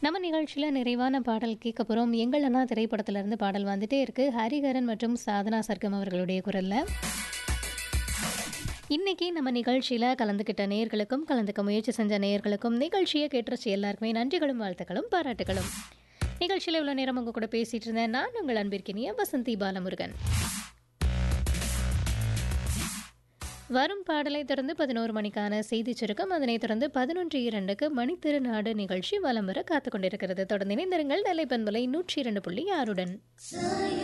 நம்ம நிகழ்ச்சியில் நிறைவான பாடல் கேட்க போகிறோம் எங்கள் அண்ணா திரைப்படத்திலிருந்து பாடல் வந்துட்டே இருக்கு ஹரிஹரன் மற்றும் சாதனா சர்க்கம் அவர்களுடைய குரலில் இன்னைக்கு நம்ம நிகழ்ச்சியில் கலந்துக்கிட்ட நேயர்களுக்கும் கலந்துக்க முயற்சி செஞ்ச நேயர்களுக்கும் நிகழ்ச்சியை கேட்டுருச்சு எல்லாருக்குமே நன்றிகளும் வாழ்த்துக்களும் பாராட்டுகளும் நிகழ்ச்சியில் இவ்வளோ நேரம் உங்க கூட பேசிட்டு இருந்தேன் நான் உங்கள் அன்பிற்கினிய வசந்தி பாலமுருகன் வரும் பாடலை தொடர்ந்து பதினோரு மணிக்கான செய்தி சுருக்கம் அதனைத் தொடர்ந்து பதினொன்று இரண்டுக்கு மணித்திருநாடு நிகழ்ச்சி வலம் வர காத்துக் கொண்டிருக்கிறது தொடர்ந்து இணைந்திருங்கள் நெல்லை பண்பலை நூற்றி இரண்டு புள்ளி ஆறுடன்